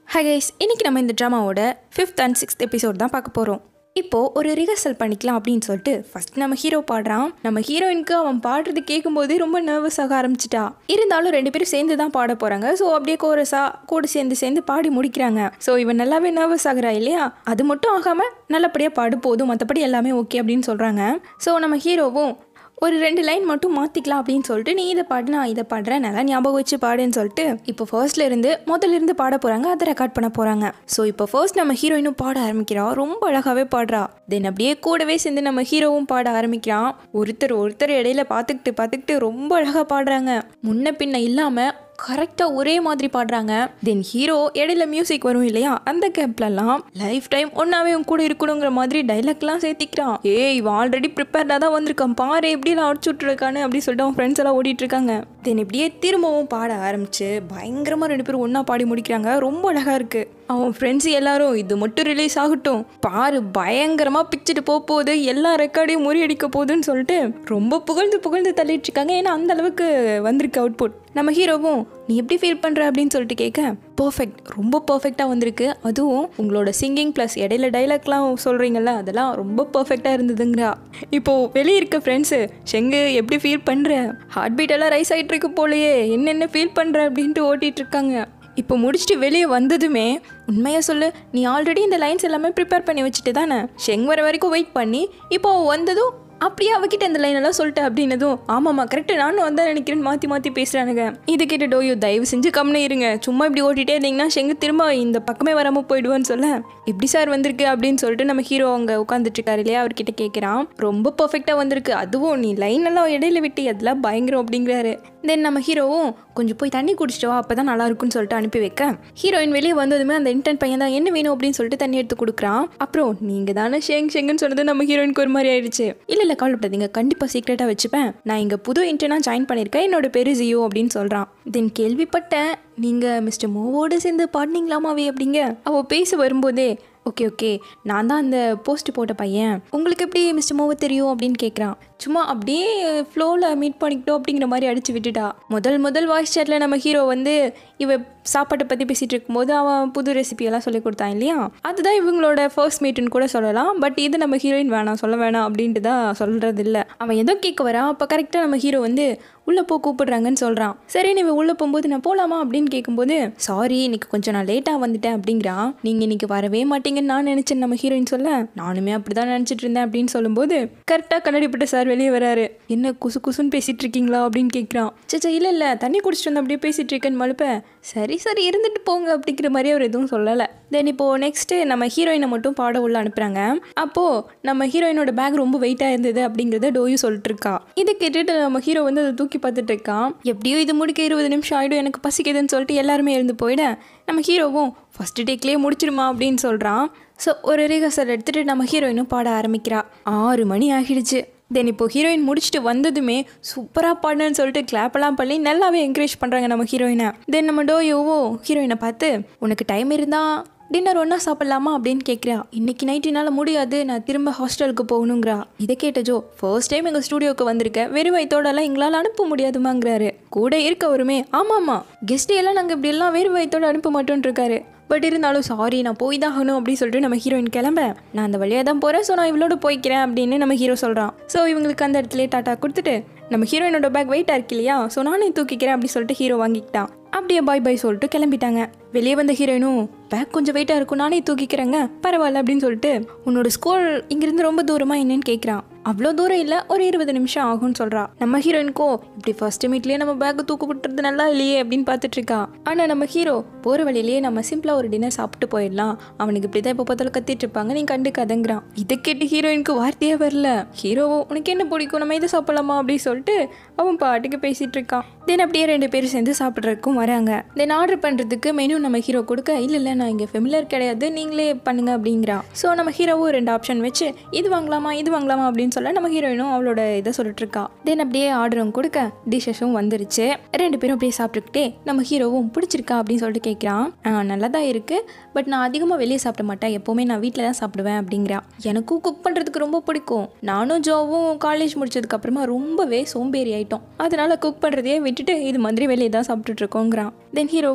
hi guys இன்னைக்கு நம்ம இந்த ட்ராமாவோட ஃபிஃப்த் அண்ட் சிக்ஸ்த் எபிசோட் தான் பார்க்க போகிறோம் இப்போ ஒரு ரிஹர்சல் பண்ணிக்கலாம் அப்படின்னு சொல்லிட்டு ஃபர்ஸ்ட் நம்ம ஹீரோ பாடுறான் நம்ம ஹீரோயினுக்கு அவன் பாடுறது கேட்கும்போதே ரொம்ப நர்வஸ் ஆக ஆரம்பிச்சிட்டா இருந்தாலும் ரெண்டு பேரும் சேர்ந்து தான் பாட போகிறாங்க ஸோ அப்படியே கோரஸா கூட சேர்ந்து சேர்ந்து பாடி முடிக்கிறாங்க ஸோ இவன் நல்லாவே நர்வஸ் ஆகுறா இல்லையா அது மட்டும் ஆகாமல் நல்லபடியாக பாடு போதும் மற்றபடி எல்லாமே ஓகே அப்படின்னு சொல்கிறாங்க ஸோ நம்ம ஹீரோவும் ஒரு ரெண்டு லைன் மட்டும் மாற்றிக்கலாம் அப்படின்னு சொல்லிட்டு நீ இதை பாடு நான் இதை பாடுறேன் நல்லா ஞாபகம் வச்சு பாடுன்னு சொல்லிட்டு இப்போ ஃபர்ஸ்ட்ல இருந்து முதல்ல இருந்து பாட போகிறாங்க அதை ரெக்கார்ட் பண்ண போகிறாங்க ஸோ இப்போ ஃபர்ஸ்ட் நம்ம ஹீரோயினும் பாட ஆரம்பிக்கிறா ரொம்ப அழகாகவே பாடுறா தென் அப்படியே கூடவே சேர்ந்து நம்ம ஹீரோவும் பாட ஆரம்பிக்கிறான் ஒருத்தர் ஒருத்தர் இடையில பார்த்துக்கிட்டு பார்த்துக்கிட்டு ரொம்ப அழகாக பாடுறாங்க முன்ன பின்ன இல்லாமல் கரெக்டாக ஒரே மாதிரி பாடுறாங்க தென் ஹீரோ இடையில மியூசிக் வரும் இல்லையா அந்த கேப்லலாம் லைஃப் டைம் ஒன்றாவே உன் கூட இருக்கணுங்கிற மாதிரி டைலாக்லாம் சேர்த்திக்கிறான் ஏய் இவன் ஆல்ரெடி ப்ரிப்பேர்டாக தான் வந்திருக்கான் பாரு எப்படிலாம் அடிச்சு விட்ருக்கானு அப்படி சொல்லிட்டு அவன் ஃப்ரெண்ட்ஸ் எல்லாம் ஓடிட்டு இருக்காங்க தென் இப்படியே திரும்பவும் பாட ஆரம்பிச்சு பயங்கரமாக ரெண்டு பேரும் ஒன்றா பாடி முடிக்கிறாங்க ரொம்ப அழகாக இருக்கு அவன் ஃப்ரெண்ட்ஸ் எல்லாரும் இது மட்டும் ரிலீஸ் ஆகட்டும் பாரு பயங்கரமாக பிச்சுட்டு போக போகுது எல்லா ரெக்கார்டையும் முறியடிக்க போகுதுன்னு சொல்லிட்டு ரொம்ப புகழ்ந்து புகழ்ந்து தள்ளிட்டு இருக்காங்க ஏன்னா அந்த அளவுக்கு வந்திருக்கு அவுட்புட் நம்ம ஹீரோவும் நீ எப்படி ஃபீல் பண்ணுற அப்படின்னு சொல்லிட்டு கேட்க பர்ஃபெக்ட் ரொம்ப பர்ஃபெக்டாக வந்திருக்கு அதுவும் உங்களோட சிங்கிங் ப்ளஸ் இடையில டைலாக்லாம் சொல்கிறீங்கல்ல அதெல்லாம் ரொம்ப பர்ஃபெக்டாக இருந்ததுங்கிறா இப்போது வெளியே இருக்க ஃப்ரெண்ட்ஸு செங்கு எப்படி ஃபீல் பண்ணுற ஹார்ட் பீட் எல்லாம் ரைஸ் ஆகிட்டு இருக்கு போலயே என்னென்ன ஃபீல் பண்ணுற அப்படின்ட்டு ஓட்டிகிட்டு இருக்காங்க இப்போ முடிச்சுட்டு வெளியே வந்ததுமே உண்மையாக சொல்லு நீ ஆல்ரெடி இந்த லைன்ஸ் எல்லாமே ப்ரிப்பேர் பண்ணி வச்சுட்டு தானே ஷெங் வர வரைக்கும் வெயிட் பண்ணி இப்போ அவ வந்ததும் அப்படியே அவகிட்ட இந்த லைன் எல்லாம் சொல்லிட்டு அப்படின்னதும் ஆமாம்மா கரெக்டு நானும் வந்தா நினைக்கிறேன்னு மாற்றி மாற்றி பேசுகிறானுங்க இது கேட்டு டோயோ தயவு செஞ்சு கம்னு இருங்க சும்மா இப்படி ஓட்டிகிட்டே இருந்தீங்கன்னா ஷெங்கு திரும்ப இந்த பக்கமே வராமல் போயிடுவேன்னு சொல்ல எப்படி சார் வந்திருக்கு அப்படின்னு சொல்லிட்டு நம்ம ஹீரோ அங்கே உட்காந்துட்டு இருக்காரு இல்லையா அவர்கிட்ட கேட்குறான் ரொம்ப பர்ஃபெக்டாக வந்திருக்கு அதுவும் நீ லைன் எல்லாம் இடையில விட்டு அதெல்லாம் பயங்கரம் அப்படிங்கிறாரு தென் நம்ம ஹீரோவும் கொஞ்சம் போய் தண்ணி குடிச்சிட்டு வா அப்போ தான் நல்லா இருக்கும்னு சொல்லிட்டு அனுப்பி வைக்க ஹீரோயின் வெளியே வந்ததுமே அந்த இன்டர்ன் பையன் தான் என்ன வேணும் அப்படின்னு சொல்லிட்டு தண்ணி எடுத்து கொடுக்குறான் அப்புறம் நீங்கள் தானே ஷேங் ஷெங்குன்னு சொன்னது நம்ம ஹீரோயினுக்கு ஒரு மாதிரி ஆயிடுச்சு இல்லை இல்லை கவலைப்படாதீங்க கண்டிப்பாக சீக்ரெட்டாக வச்சுப்பேன் நான் இங்கே புது இன்டர்னாக ஜாயின் பண்ணியிருக்கேன் என்னோட பேரு ஜியோ அப்படின்னு சொல்கிறான் தென் கேள்விப்பட்டேன் நீங்கள் மிஸ்டர் மோவோடு சேர்ந்து பாடினீங்களாமாவே அப்படிங்க அவள் பேச வரும்போதே ஓகே ஓகே நான் தான் அந்த போஸ்ட் போட்ட பையன் உங்களுக்கு எப்படி மிஸ்டர் மோவை தெரியும் அப்படின்னு கேட்குறான் சும்மா அப்படியே ஃப்ளோவில் மீட் பண்ணிக்கிட்டோம் அப்படிங்கிற மாதிரி அடிச்சு விட்டுட்டா முதல் முதல் வாய்ஸ் சேட்டில் நம்ம ஹீரோ வந்து இவ சாப்பாட்டை பற்றி பேசிகிட்டு இருக்கும்போது அவன் புது ரெசிபியெல்லாம் சொல்லி கொடுத்தான் இல்லையா அதுதான் இவங்களோட ஃபர்ஸ்ட் மீட்டுன்னு கூட சொல்லலாம் பட் இது நம்ம ஹீரோயின் வேணாம் சொல்ல வேணாம் அப்படின்ட்டு தான் சொல்கிறது இல்லை அவன் ஏதோ கேட்க வரான் அப்போ கரெக்டாக நம்ம ஹீரோ வந்து உள்ளே போ கூப்பிடுறாங்கன்னு சொல்கிறான் சரி நீ உள்ளே போகும்போது நான் போகலாமா அப்படின்னு கேட்கும்போது சாரி இன்னைக்கு கொஞ்சம் நான் லேட்டாக வந்துட்டேன் அப்படிங்கிறான் நீங்கள் இன்னைக்கு வரவே மாட்டீங்கன்னு நான் நினச்சேன் நம்ம ஹீரோயின் சொல்ல நானுமே அப்படி தான் நினச்சிட்டு இருந்தேன் அப்படின்னு சொல்லும்போது கரெக்டாக கண்ணாடிப்பட்ட சார் வெளியே வராரு என்ன குசு குசுன்னு பேசிட்டு இருக்கீங்களா அப்படின்னு கேட்குறான் சச்சா இல்லை இல்லை தண்ணி குடிச்சிட்டு வந்து அப்படியே பேசிட்டு இருக்கேன்னு மழுப்ப சரி சரி இருந்துட்டு போங்க அப்படிங்கிற மாதிரி அவர் எதுவும் சொல்லலை தென் இப்போது நெக்ஸ்ட்டு நம்ம ஹீரோயினை மட்டும் பாட உள்ள அனுப்புகிறாங்க அப்போது நம்ம ஹீரோயினோட பேக் ரொம்ப வெயிட்டாக இருந்தது அப்படிங்கிறத டோயும் சொல்லிட்டு இருக்கா இதை கேட்டுட்டு நம்ம ஹீரோ வந்து அதை தூக்கி பார்த்துட்டு இருக்கான் எப்படியோ இது முடிக்க இருபது நிமிஷம் ஆகிடும் எனக்கு பசிக்குதுன்னு சொல்லிட்டு எல்லாருமே எழுந்து போயிட நம்ம ஹீரோவும் ஃபஸ்ட்டு டேக்லேயே முடிச்சிருமா அப்படின்னு சொல்கிறான் ஸோ ஒரு ரிஹர்சல் எடுத்துகிட்டு நம்ம ஹீரோயினும் பாட ஆரம்பிக்கிறா ஆறு மணி ஆகிடுச்சு தென் இப்போ ஹீரோயின் முடிச்சுட்டு வந்ததுமே சூப்பராக பாடுன்னு சொல்லிட்டு கிளாப்பெல்லாம் பண்ணி நல்லாவே என்கரேஜ் பண்ணுறாங்க நம்ம ஹீரோயினை தென் நம்ம டோயோவோ ஹீரோயினை பார்த்து உனக்கு டைம் இருந்தால் டின்னர் ஒன்றா சாப்பிட்லாமா அப்படின்னு கேட்குறா இன்னைக்கு நைட் என்னால் முடியாது நான் திரும்ப ஹாஸ்டலுக்கு போகணுங்கிறா இதை கேட்ட ஜோ ஃபர்ஸ்ட் டைம் எங்கள் ஸ்டூடியோக்கு வந்திருக்கேன் வெறும் வயிற்றோடலாம் எங்களால் அனுப்ப முடியாதுமாங்கிறாரு கூட இருக்கவருமே ஆமாம்மா கெஸ்ட் எல்லாம் நாங்கள் இப்படி எல்லாம் வெறும் வயிற்றோட அனுப்ப மாட்டோம்னு இருக்காரு பட் இருந்தாலும் சாரி நான் போய் தான் ஆகணும் அப்படின்னு சொல்லிட்டு நம்ம ஹீரோயின் கிளம்ப நான் அந்த வழியாக தான் போகிறேன் ஸோ நான் இவளோட போய்க்கிறேன் அப்படின்னு நம்ம ஹீரோ சொல்கிறான் ஸோ இவங்களுக்கு அந்த இடத்துல டாட்டா கொடுத்துட்டு நம்ம ஹீரோயினோட பேக் வெயிட்டாக இருக்கு இல்லையா ஸோ நானே தூக்கிக்கிறேன் அப்படின்னு சொல்லிட்டு ஹீரோ வாங்கிக்கிட்டான் அப்படியே பாய் பாய் சொல்லிட்டு கிளம்பிட்டாங்க வெளியே வந்த ஹீரோயினும் பேக் கொஞ்சம் வெயிட்டாக இருக்கும் நானே தூக்கிக்கிறேங்க பரவாயில்ல அப்படின்னு சொல்லிட்டு உன்னோட ஸ்கூல் இங்கேருந்து ரொம்ப தூரமாக என்னன்னு கேட்குறான் அவ்வளோ தூரம் இல்லை ஒரு இருபது நிமிஷம் ஆகும்னு சொல்கிறா நம்ம ஹீரோயினுக்கோ இப்படி ஃபர்ஸ்ட் மீட்லேயே நம்ம பேக்கை தூக்கு விட்டுறது நல்லா இல்லையே அப்படின்னு பார்த்துட்டு இருக்கா ஆனால் நம்ம ஹீரோ போகிற வழியிலேயே நம்ம சிம்பிளாக ஒரு டின்னர் சாப்பிட்டு போயிடலாம் அவனுக்கு இப்படி தான் இப்போ பார்த்தாலும் கத்திட்டு இருப்பாங்க நீ கண்டுக்காதங்கிறான் இதை கேட்டு ஹீரோயினுக்கு வார்த்தையே வரல ஹீரோவோ உனக்கு என்ன பிடிக்கும் நம்ம இதை சாப்பிடலாமா அப்படின்னு சொல்லிட்டு அவன் பாட்டுக்கு பேசிகிட்டு இருக்கான் தென் அப்படியே ரெண்டு பேரும் சேர்ந்து சாப்பிட்றதுக்கும் வராங்க தென் ஆர்டர் பண்ணுறதுக்கு மெனு நம்ம ஹீரோ கொடுக்க இல்லை இல்லை நான் இங்கே ஃபெமிலியர் கிடையாது நீங்களே பண்ணுங்க அப்படிங்கிறான் ஸோ நம்ம ஹீரோவும் ரெண்டு ஆப்ஷன் வச்சு இது வாங்கலாமா இது வாங்கலாமா அப்படின்னு சொல்ல நம்ம ஹீரோயினும் அவளோட இதை சொல்லிட்டு இருக்கா தென் அப்படியே ஆர்டரும் கொடுக்க டிஷ்ஷஸும் வந்துருச்சு ரெண்டு பேரும் அப்படியே சாப்பிட்டுக்கிட்டே நம்ம ஹீரோவும் பிடிச்சிருக்கா அப்படின்னு சொல்லிட்டு கேட்குறான் நல்லா தான் இருக்குது பட் நான் அதிகமாக வெளியே சாப்பிட மாட்டேன் எப்போவுமே நான் வீட்டில் தான் சாப்பிடுவேன் அப்படிங்கிறா எனக்கும் குக் பண்ணுறதுக்கு ரொம்ப பிடிக்கும் நானும் ஜோவும் காலேஜ் முடிச்சதுக்கப்புறமா ரொம்பவே சோம்பேறி ஆயிட்டோம் அதனால குக் பண்ணுறதையே விட்டுட்டு இது மாதிரி வெளியே தான் சாப்பிட்டுட்டு இருக்கோங்கிறான் தென் ஹீரோவும்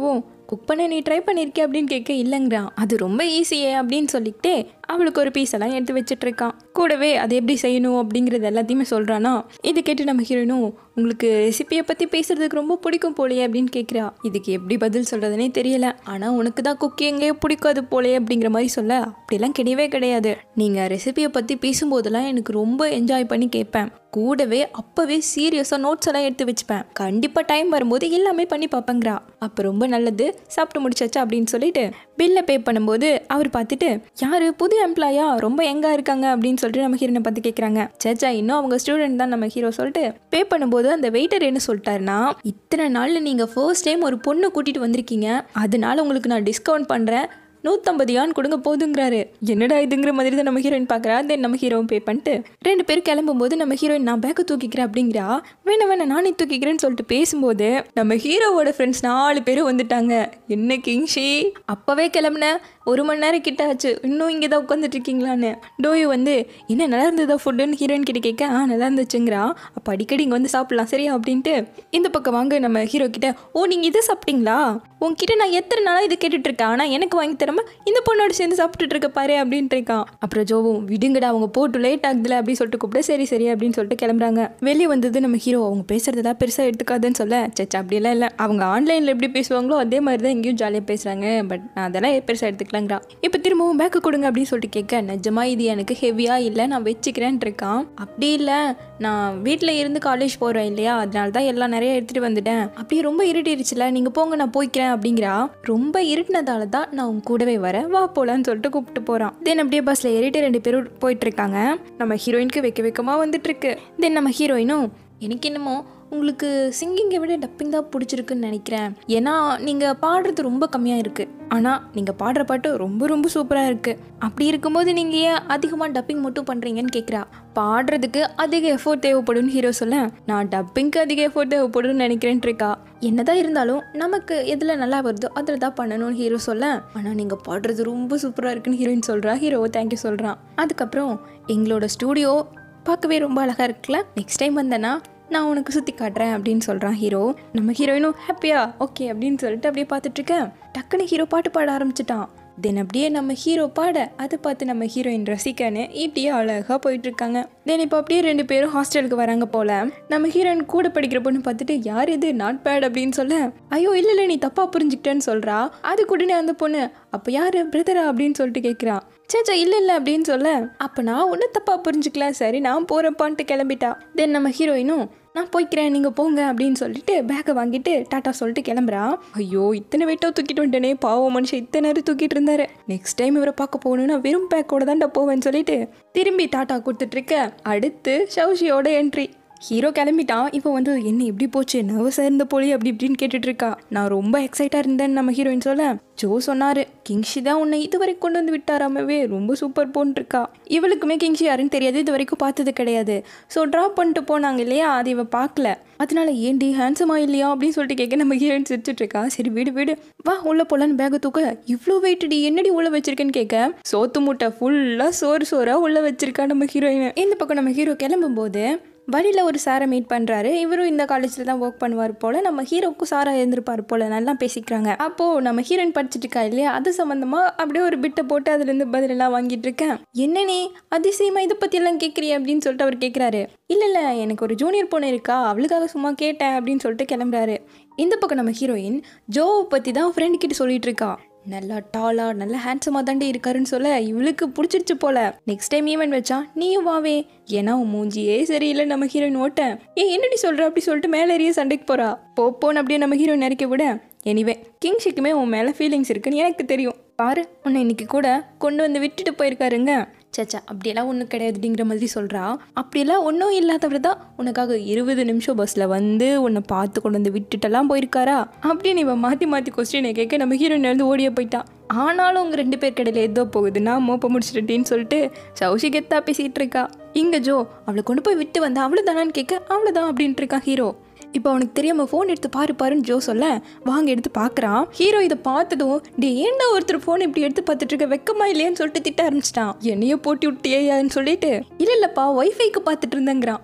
குக் பண்ண நீ ட்ரை பண்ணியிருக்கே அப்படின்னு கேட்க இல்லைங்கிறான் அது ரொம்ப ஈஸியே அப்படின்னு சொல்லிக்கிட்டே அவளுக்கு ஒரு பீஸ் எல்லாம் எடுத்து வச்சுட்டு இருக்கான் கூடவே அது எப்படி செய்யணும் அப்படிங்கிறது எல்லாத்தையுமே சொல்கிறானா இது கேட்டு நம்ம ஹீரோயினும் உங்களுக்கு ரெசிபியை பற்றி பேசுறதுக்கு ரொம்ப பிடிக்கும் போலையே அப்படின்னு கேட்குறா இதுக்கு எப்படி பதில் சொல்கிறதுனே தெரியல ஆனால் உனக்கு தான் குக்கிங்கே பிடிக்காது போலையே அப்படிங்கிற மாதிரி சொல்ல அப்படிலாம் கிடையவே கிடையாது நீங்கள் ரெசிபியை பற்றி பேசும்போதெல்லாம் எனக்கு ரொம்ப என்ஜாய் பண்ணி கேட்பேன் கூடவே அப்போவே சீரியஸாக நோட்ஸ் எல்லாம் எடுத்து வச்சுப்பேன் கண்டிப்பாக டைம் வரும்போது எல்லாமே பண்ணி பார்ப்பேங்கிறா அப்போ ரொம்ப நல்லது சாப்பிட்டு முடிச்சாச்சா அப்படின்னு சொல்லிட்டு பில்லை பே பண்ணும்போது அவர் பார்த்துட்டு யாரு புது எம்ப்ளாயா ரொம்ப எங்கா இருக்காங்க அப்படின்னு சொல்லிட்டு நம்ம ஹீரோனை பார்த்து கேட்குறாங்க சேச்சா இன்னும் அவங்க ஸ்டூடெண்ட் தான் நம்ம ஹீரோ சொல்லிட்டு பே பண்ணும்போது அந்த வெயிட்டர் என்ன சொல்லிட்டாருன்னா இத்தனை நாளில் நீங்கள் ஃபர்ஸ்ட் டைம் ஒரு பொண்ணு கூட்டிகிட்டு வந்திருக்கீங்க அதனால உங்களுக்கு நான் டிஸ்கவுண்ட் பண்ணுறேன் நூற்றம்பது யான் கொடுங்க போதுங்கிறாரு என்னடா இதுங்கிற மாதிரி தான் நம்ம ஹீரோயின் பார்க்குறா தென் நம்ம ஹீரோவும் பே பண்ணிட்டு ரெண்டு பேரும் கிளம்பும்போது நம்ம ஹீரோயின் நான் பேக்கை தூக்கிக்கிறேன் அப்படிங்கிறா வேணா வேணா நானே தூக்கிக்கிறேன்னு சொல்லிட்டு பேசும்போது நம்ம ஹீரோவோட ஃப்ரெண்ட்ஸ் நாலு பேரும் வந்துட்டாங்க என்ன கிங்ஷி அப்போவே கிளம்புனேன் ஒரு மணி நேரம் கிட்ட ஆச்சு இன்னும் இங்கே தான் உட்காந்துட்டு இருக்கீங்களான்னு டோயு வந்து என்ன நல்லா இருந்ததா ஃபுட்டுன்னு ஹீரோயின் கிட்ட கேட்க ஆ நல்லா இருந்துச்சுங்கிறா அப்போ அடிக்கடி இங்கே வந்து சாப்பிட்லாம் சரியா அப்படின்ட்டு இந்த பக்கம் வாங்க நம்ம ஹீரோ கிட்ட ஓ நீங்கள் இதை சாப்பிட்டீங்களா உன்கிட்ட நான் எத்தனை நாளாக இது கேட்டுட்டு இருக்கேன் ஆனால் எனக்கு வாங்கி தராம இந்த பொண்ணோட சேர்ந்து சாப்பிட்டுட்டு இருக்க பாரு அப்படின்ட்டு இருக்கான் அப்புறம் ஜோவும் விடுங்கடா அவங்க போட்டு லேட் ஆகுதுல அப்படின்னு சொல்லிட்டு கூப்பிட்டு சரி சரி அப்படின்னு சொல்லிட்டு கிளம்புறாங்க வெளியே வந்தது நம்ம ஹீரோ அவங்க பேசுறதெல்லாம் பெருசாக எடுத்துக்காதுன்னு சொல்ல சச்சா அப்படியெல்லாம் இல்லை அவங்க ஆன்லைனில் எப்படி பேசுவாங்களோ அதே மாதிரி தான் இங்கேயும் ஜாலியாக பேசுகிறாங்க பட் நான் அதெல்லாம் பெருசாக எடுத்துக்கலாங்கிறா இப்போ திரும்பவும் பேக்கு கொடுங்க அப்படின்னு சொல்லிட்டு கேட்க நிஜமா இது எனக்கு ஹெவியாக இல்லை நான் வச்சுக்கிறேன்ட்டு இருக்கான் அப்படி இல்லை நான் வீட்டில் இருந்து காலேஜ் போகிறேன் இல்லையா அதனால தான் எல்லாம் நிறைய எடுத்துகிட்டு வந்துட்டேன் அப்படியே ரொம்ப இருட்டிருச்சுல நீங்கள் போங்க நான் போய்க்கிறேன் அப்படிங்கிறா ரொம்ப இருட்டினதால தான் நான் உங்க கூடவே வரேன் வா போலான்னு சொல்லிட்டு கூப்பிட்டு போகிறான் தென் அப்படியே பஸ்ஸில் ஏறிட்டு ரெண்டு பேரும் போயிட்டு இருக்காங்க நம்ம ஹீரோயினுக்கு வைக்க வைக்கமாக வந்துட்டு இருக்கு தென் நம்ம ஹீரோயினும் எனக்கு என்னமோ உங்களுக்கு சிங்கிங்கை விட டப்பிங் தான் பிடிச்சிருக்குன்னு நினைக்கிறேன் ஏன்னா நீங்கள் பாடுறது ரொம்ப கம்மியாக இருக்குது ஆனால் நீங்கள் பாடுற பாட்டு ரொம்ப ரொம்ப சூப்பராக இருக்குது அப்படி இருக்கும்போது நீங்கள் ஏன் அதிகமாக டப்பிங் மட்டும் பண்ணுறீங்கன்னு கேட்குறா பாடுறதுக்கு அதிக எஃபோர்ட் தேவைப்படும்னு ஹீரோ சொல்ல நான் டப்பிங்க்கு அதிக எஃபோர்ட் தேவைப்படும்னு நினைக்கிறேன்ட்டு இருக்கா என்னதான் இருந்தாலும் நமக்கு எதில் நல்லா வருதோ அதில் தான் பண்ணணும்னு ஹீரோ சொல்ல ஆனால் நீங்கள் பாடுறது ரொம்ப சூப்பராக இருக்குன்னு ஹீரோயின் சொல்கிறா ஹீரோ தேங்க்யூ சொல்கிறான் அதுக்கப்புறம் எங்களோட ஸ்டூடியோ பார்க்கவே ரொம்ப அழகாக இருக்குல்ல நெக்ஸ்ட் டைம் வந்தேன்னா நான் உனக்கு சுற்றி காட்டுறேன் அப்படின்னு சொல்கிறான் ஹீரோ நம்ம ஹீரோயினும் ஹாப்பியா ஓகே அப்படின்னு சொல்லிட்டு அப்படியே பார்த்துட்ருக்கேன் டக்குன்னு ஹீரோ பாட்டு பாட ஆரம்பிச்சிட்டான் தென் அப்படியே நம்ம ஹீரோ பாட அதை பார்த்து நம்ம ஹீரோயின் ரசிக்கன்னு இப்படியே அழகாக போயிட்டுருக்காங்க தென் இப்போ அப்படியே ரெண்டு பேரும் ஹாஸ்டலுக்கு வராங்க போல நம்ம ஹீரோயின் கூட படிக்கிற பொண்ணு பார்த்துட்டு யார் இது நாட் பேட் அப்படின்னு சொல்ல ஐயோ இல்லை இல்லை நீ தப்பாக புரிஞ்சுக்கிட்டேன்னு சொல்கிறா அது கூடனே அந்த பொண்ணு அப்போ யார் பிரதரா அப்படின்னு சொல்லிட்டு கேட்குறான் சேச்சா இல்லை இல்லை அப்படின்னு சொல்ல அப்போ நான் ஒன்றும் தப்பாக புரிஞ்சுக்கல சரி நான் போகிறப்பான்ட்டு கிளம்பிட்டா தென் நம்ம ஹீரோயினும் நான் போய்க்கிறேன் நீங்கள் போங்க அப்படின்னு சொல்லிட்டு பேக்கை வாங்கிட்டு டாட்டா சொல்லிட்டு கிளம்புறா ஐயோ இத்தனை வெயிட்டோ தூக்கிட்டு வந்துட்டேனே பாவம் மனுஷன் இத்தனை நேரம் தூக்கிட்டு இருந்தாரு நெக்ஸ்ட் டைம் இவரை பார்க்க போகணுன்னா வெறும் பேக்கோட தான்டா போவேன்னு சொல்லிட்டு திரும்பி டாட்டா கொடுத்துட்டு இருக்க அடுத்து ஷவுஷியோட என்ட்ரி ஹீரோ கிளம்பிட்டான் இப்போ வந்து என்ன எப்படி போச்சு நர்வஸாக இருந்த போலி அப்படி இப்படின்னு கேட்டுட்டு இருக்கா நான் ரொம்ப எக்ஸைட்டாக இருந்தேன்னு நம்ம ஹீரோயின் சொல்ல ஜோ சொன்னாரு கிங்ஷி தான் உன்னை இது வரைக்கும் கொண்டு வந்து விட்டாராமவே ரொம்ப சூப்பர் போன்ட்டு இருக்கா இவளுக்குமே கிங்ஷி யாருன்னு தெரியாது இது வரைக்கும் பார்த்தது கிடையாது ஸோ ட்ராப் பண்ணிட்டு போனாங்க இல்லையா அது இவ பார்க்கல அதனால ஏண்டி ஹேண்ட்ஸமா இல்லையா அப்படின்னு சொல்லிட்டு கேட்க நம்ம ஹீரோயின் சிரிச்சிட்டு இருக்கா சரி வீடு வீடு வா உள்ள போலான்னு பேக்கை தூக்க இவ்வளோ வெயிட்டடி என்னடி உள்ள வச்சிருக்கேன்னு கேட்க சோத்து மூட்டை ஃபுல்லாக சோறு சோறா உள்ள வச்சிருக்கா நம்ம ஹீரோயின் இந்த பக்கம் நம்ம ஹீரோ கிளம்பும்போது வழியில் ஒரு சாரை மீட் பண்ணுறாரு இவரும் இந்த காலேஜில் தான் ஒர்க் பண்ணுவார் போல் நம்ம ஹீரோக்கும் சாரா இருந்திருப்பார் போல் நல்லா பேசிக்கிறாங்க அப்போது நம்ம ஹீரோயின் படிச்சுட்டு இருக்கா இல்லையா அது சம்மந்தமாக அப்படியே ஒரு பிட்டை போட்டு அதுலேருந்து பதிலெல்லாம் வாங்கிட்டு இருக்கேன் என்ன நீ அதிசயமா இதை பற்றியெல்லாம் கேட்குறிய அப்படின்னு சொல்லிட்டு அவர் கேட்குறாரு இல்லை இல்லை எனக்கு ஒரு ஜூனியர் பொண்ணு இருக்கா அவளுக்காக சும்மா கேட்டேன் அப்படின்னு சொல்லிட்டு கிளம்புறாரு இந்த பக்கம் நம்ம ஹீரோயின் ஜோவை பற்றி தான் ஃப்ரெண்ட் கிட்ட சொல்லிட்டு இருக்கா நல்லா டாலா நல்லா ஹேண்ட்ஸமாக தாண்டி இருக்காருன்னு சொல்ல இவளுக்கு பிடிச்சிருச்சு போல நெக்ஸ்ட் டைம் ஈவெண்ட் வச்சா நீயும் வாவே ஏன்னா உன் மூஞ்சியே சரியில்லை நம்ம ஹீரோயின் ஓட்ட ஏ என்னடி சொல்கிற அப்படி சொல்லிட்டு மேலே எறிய சண்டைக்கு போறா போப்போன்னு அப்படியே நம்ம ஹீரோயின் இறக்கி விட எனிவே கிங்ஷிக்குமே உன் மேலே ஃபீலிங்ஸ் இருக்குன்னு எனக்கு தெரியும் பாரு உன்னை இன்னைக்கு கூட கொண்டு வந்து விட்டுட்டு போயிருக்காருங்க சச்சா அப்படியெல்லாம் ஒன்றும் கிடையாதுங்கிற மாதிரி சொல்கிறா அப்படியெல்லாம் ஒன்றும் இல்லாதவர் தான் உனக்காக இருபது நிமிஷம் பஸ்ஸில் வந்து உன்னை பார்த்து கொண்டு வந்து விட்டுட்டெல்லாம் போயிருக்காரா அப்படின்னு இவன் மாற்றி மாற்றி கொஸ்டினை கேட்க நம்ம ஹீரோயின் இருந்து ஓடியே போயிட்டான் ஆனாலும் உங்கள் ரெண்டு பேர் கடையில் ஏதோ போகுதுன்னா மோப்ப முடிச்சிட்டேன்னு சொல்லிட்டு சௌஷி கெத்தா பேசிகிட்டு இருக்கா இங்கே ஜோ அவளை கொண்டு போய் விட்டு வந்தா அவ்வளோ தானான்னு கேட்க அவ்வளோதான் அப்படின்ட்டு இருக்கான் ஹீரோ இப்போ அவனுக்கு தெரியாம ஃபோன் எடுத்து பாரு பாருன்னு ஜோ சொல்ல வாங்க எடுத்து பார்க்குறான் ஹீரோ இதை பார்த்ததும் டே ஏன்டா ஒருத்தர் ஃபோன் இப்படி எடுத்து பார்த்துட்டு இருக்க வெக்கமா இல்லையான்னு சொல்லிட்டு திட்ட ஆரம்பிச்சிட்டான் என்னைய போட்டி விட்டியான்னு சொல்லிட்டு இல்லை இல்லைப்பா ஒய்ஃபைக்கு பார்த்துட்டு இருந்தேங்கிறான்